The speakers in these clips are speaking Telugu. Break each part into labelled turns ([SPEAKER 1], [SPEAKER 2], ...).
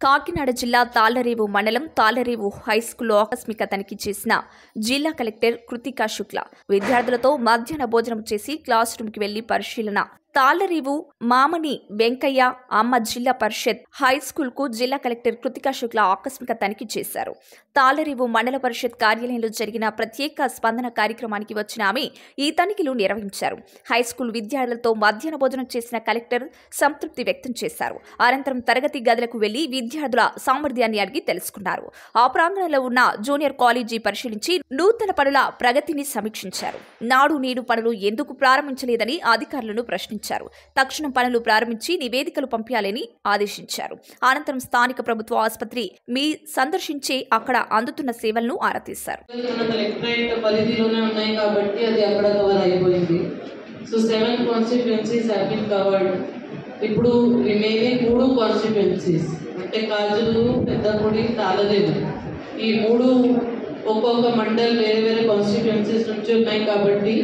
[SPEAKER 1] కాకినాడ జిల్లా తాళ్లరేవు మండలం తాళ్లరేవు హైస్కూల్లో ఆకస్మిక తనిఖీ చేసిన జిల్లా కలెక్టర్ కృతికా శుక్ల విద్యార్థులతో మధ్యాహ్న భోజనం చేసి క్లాస్ రూమ్కి వెళ్లి పరిశీలన తాళ్లరేవు మామని వెంకయ్య అమ్మ జిల్లా పరిషత్ హై స్కూల్ కు జిల్లా కలెక్టర్ కృతికా శుక్ల ఆకస్మిక తనిఖీ చేశారు తాళ్లరేవు మండల పరిషత్ కార్యాలయంలో జరిగిన ప్రత్యేక స్పందన కార్యక్రమానికి వచ్చిన ఆమె ఈ తనిఖీలు నిర్వహించారు హై స్కూల్ విద్యార్థులతో మధ్యాహ్న భోజనం చేసిన కలెక్టర్ సంతృప్తి వ్యక్తం చేశారు అనంతరం తరగతి గదులకు వెళ్లి విద్యార్థుల సామర్థ్యాన్ని అడిగి తెలుసుకున్నారు ఆ ప్రాంగణంలో ఉన్న జూనియర్ కాలేజీ పరిశీలించి నూతన పనుల ప్రగతిని సమీక్షించారు నాడు నేడు పనులు ఎందుకు ప్రారంభించలేదని అధికారులను ప్రశ్నించారు తక్షణం పనులు ప్రారంభించి నివేదికలు పంపించాలని ఆదేశించారు అనంతరం స్థానిక ప్రభుత్వ ఆసుపత్రి మీ సందర్శించే అక్కడ అందుతున్న సేవలను ఆరా తీశారు
[SPEAKER 2] మన కలెక్టరేట్ పరిధిలోనే ఉన్నాయి కాబట్టి అది అక్కడ కవర్ అయిపోయింది so seven constituencies have been covered ఇప్పుడు రిమైనింగ్ మూడు కాన్స్టిట్యుయెన్సీస్ అంటే కాజులు పెద్దపూడి తాళదేవు ఈ మూడు ఒక్కొక్క మండల్ వేరే వేరే కాన్స్టిట్యుయెన్సీస్ నుంచి ఉన్నాయి కాబట్టి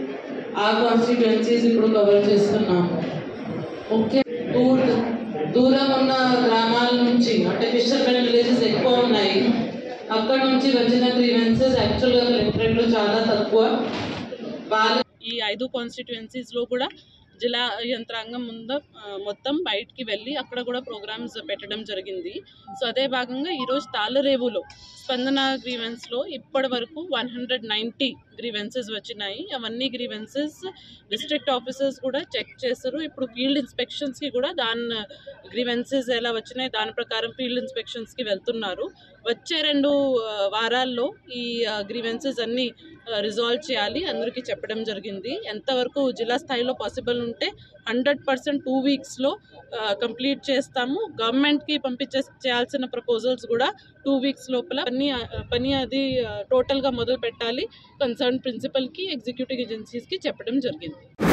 [SPEAKER 2] ఆ కాన్స్టిట్యుయెన్సీస్ ఇప్పుడు కవర్ చేస్తున్నాము ముఖ్య దూర దూరం ఉన్న గ్రామాల నుంచి అంటే ఫిషర్మెన్ విలేజెస్ ఎక్కువ ఉన్నాయి అక్కడ నుంచి వచ్చిన గ్రీవెన్సెస్ యాక్చువల్గా కలెక్టరేట్లో చాలా తక్కువ వాళ్ళ
[SPEAKER 3] ఈ ఐదు కాన్స్టిట్యుయెన్సీస్లో కూడా జిల్లా యంత్రాంగం ముందు ఆ, మొత్తం బయటికి వెళ్ళి అక్కడ కూడా ప్రోగ్రామ్స్ పెట్టడం జరిగింది సో అదే భాగంగా ఈరోజు తాళరేవులో స్పందన గ్రీవెన్స్లో ఇప్పటి వరకు వన్ హండ్రెడ్ నైంటీ గ్రీవెన్సెస్ వచ్చినాయి అవన్నీ గ్రీవెన్సెస్ డిస్ట్రిక్ట్ ఆఫీసర్స్ కూడా చెక్ చేస్తారు ఇప్పుడు ఫీల్డ్ ఇన్స్పెక్షన్స్కి కూడా దాని గ్రీవెన్సెస్ ఎలా వచ్చినాయి దాని ప్రకారం ఫీల్డ్ ఇన్స్పెక్షన్స్కి వెళ్తున్నారు వచ్చే రెండు ఆ, వారాల్లో ఈ గ్రీవెన్సెస్ అన్నీ రిజాల్వ్ చేయాలి అందరికీ చెప్పడం జరిగింది ఎంతవరకు జిల్లా స్థాయిలో పాసిబుల్ ఉంటే హండ్రెడ్ పర్సెంట్ టూ వీక్స్లో కంప్లీట్ చేస్తాము గవర్నమెంట్కి పంపించే చేయాల్సిన ప్రపోజల్స్ కూడా టూ వీక్స్ లోపల పని పని అది టోటల్గా మొదలు పెట్టాలి కన్సర్న్ ప్రిన్సిపల్కి ఎగ్జిక్యూటివ్ ఏజెన్సీస్కి చెప్పడం జరిగింది